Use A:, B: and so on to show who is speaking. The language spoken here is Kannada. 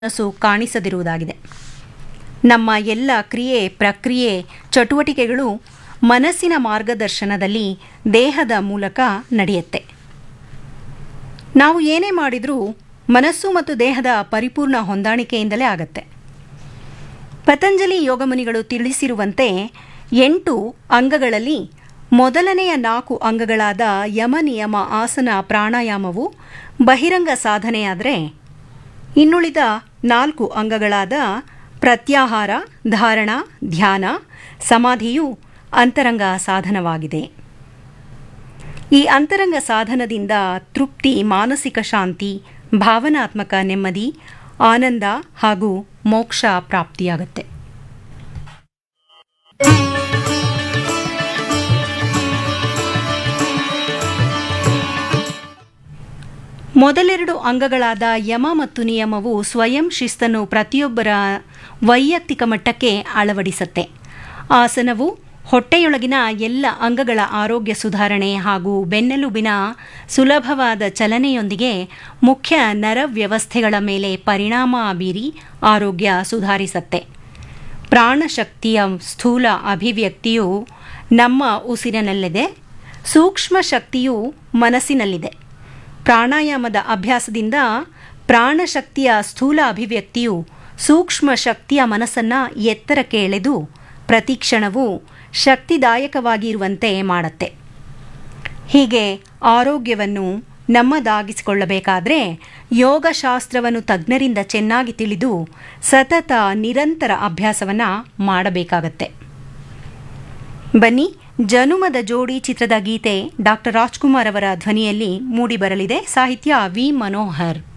A: ಮನಸ್ಸು ಕಾಣಿಸದಿರುವುದಾಗಿದೆ ನಮ್ಮ ಎಲ್ಲ ಕ್ರಿಯೆ ಪ್ರಕ್ರಿಯೆ ಚಟುವಟಿಕೆಗಳು ಮನಸ್ಸಿನ ಮಾರ್ಗದರ್ಶನದಲ್ಲಿ ದೇಹದ ಮೂಲಕ ನಡೆಯುತ್ತೆ ನಾವು ಏನೇ ಮಾಡಿದರೂ ಮನಸ್ಸು ಮತ್ತು ದೇಹದ ಪರಿಪೂರ್ಣ ಹೊಂದಾಣಿಕೆಯಿಂದಲೇ ಆಗತ್ತೆ ಪತಂಜಲಿ ಯೋಗಮುನಿಗಳು ತಿಳಿಸಿರುವಂತೆ ಎಂಟು ಅಂಗಗಳಲ್ಲಿ ಮೊದಲನೆಯ ನಾಲ್ಕು ಅಂಗಗಳಾದ ಯಮ ನಿಯಮ ಆಸನ ಪ್ರಾಣಾಯಾಮವು ಬಹಿರಂಗ ಸಾಧನೆಯಾದರೆ ಇನ್ನುಳಿದ ನಾಲ್ಕು ಅಂಗಗಳಾದ ಪ್ರತ್ಯಾಹಾರ ಧಾರಣ ಧ್ಯಾನ ಸಮಾಧಿಯು ಅಂತರಂಗ ಸಾಧನವಾಗಿದೆ ಈ ಅಂತರಂಗ ಸಾಧನದಿಂದ ತೃಪ್ತಿ ಮಾನಸಿಕ ಶಾಂತಿ ಭಾವನಾತ್ಮಕ ನೆಮ್ಮದಿ ಆನಂದ ಹಾಗೂ ಮೋಕ್ಷ ಪ್ರಾಪ್ತಿಯಾಗುತ್ತೆ ಮೊದಲೆರಡು ಅಂಗಗಳಾದ ಯಮ ಮತ್ತು ನಿಯಮವು ಸ್ವಯಂ ಶಿಸ್ತನ್ನು ಪ್ರತಿಯೊಬ್ಬರ ವೈಯಕ್ತಿಕ ಮಟ್ಟಕ್ಕೆ ಅಳವಡಿಸುತ್ತೆ ಆಸನವು ಹೊಟ್ಟೆಯೊಳಗಿನ ಎಲ್ಲ ಅಂಗಗಳ ಆರೋಗ್ಯ ಸುಧಾರಣೆ ಹಾಗೂ ಬೆನ್ನೆಲುಬಿನ ಸುಲಭವಾದ ಚಲನೆಯೊಂದಿಗೆ ಮುಖ್ಯ ನರವ್ಯವಸ್ಥೆಗಳ ಮೇಲೆ ಪರಿಣಾಮ ಬೀರಿ ಆರೋಗ್ಯ ಸುಧಾರಿಸುತ್ತೆ ಪ್ರಾಣಶಕ್ತಿಯ ಸ್ಥೂಲ ಅಭಿವ್ಯಕ್ತಿಯು ನಮ್ಮ ಉಸಿರಿನಲ್ಲಿದೆ ಸೂಕ್ಷ್ಮ ಶಕ್ತಿಯು ಮನಸ್ಸಿನಲ್ಲಿದೆ ಪ್ರಾಣಾಯಾಮದ ಅಭ್ಯಾಸದಿಂದ ಪ್ರಾಣಶಕ್ತಿಯ ಸ್ಥೂಲ ಅಭಿವ್ಯಕ್ತಿಯು ಸೂಕ್ಷ್ಮ ಶಕ್ತಿಯ ಮನಸ್ಸನ್ನು ಎತ್ತರಕ್ಕೆ ಎಳೆದು ಪ್ರತಿಕ್ಷಣವೂ ಶಕ್ತಿದಾಯಕವಾಗಿರುವಂತೆ ಮಾಡುತ್ತೆ ಹೀಗೆ ಆರೋಗ್ಯವನ್ನು ನಮ್ಮದಾಗಿಸಿಕೊಳ್ಳಬೇಕಾದ್ರೆ ಯೋಗಶಾಸ್ತ್ರವನ್ನು ತಜ್ಞರಿಂದ ಚೆನ್ನಾಗಿ ತಿಳಿದು ಸತತ ನಿರಂತರ ಅಭ್ಯಾಸವನ್ನು ಮಾಡಬೇಕಾಗತ್ತೆ ಬನ್ನಿ ಜನುಮದ ಜೋಡಿ ಚಿತ್ರದ ಗೀತೆ ಡಾಕ್ಟರ್ ರಾಜ್ಕುಮಾರ್ ಅವರ ಧ್ವನಿಯಲ್ಲಿ ಮೂಡಿಬರಲಿದೆ ಸಾಹಿತ್ಯ ವಿ ಮನೋಹರ್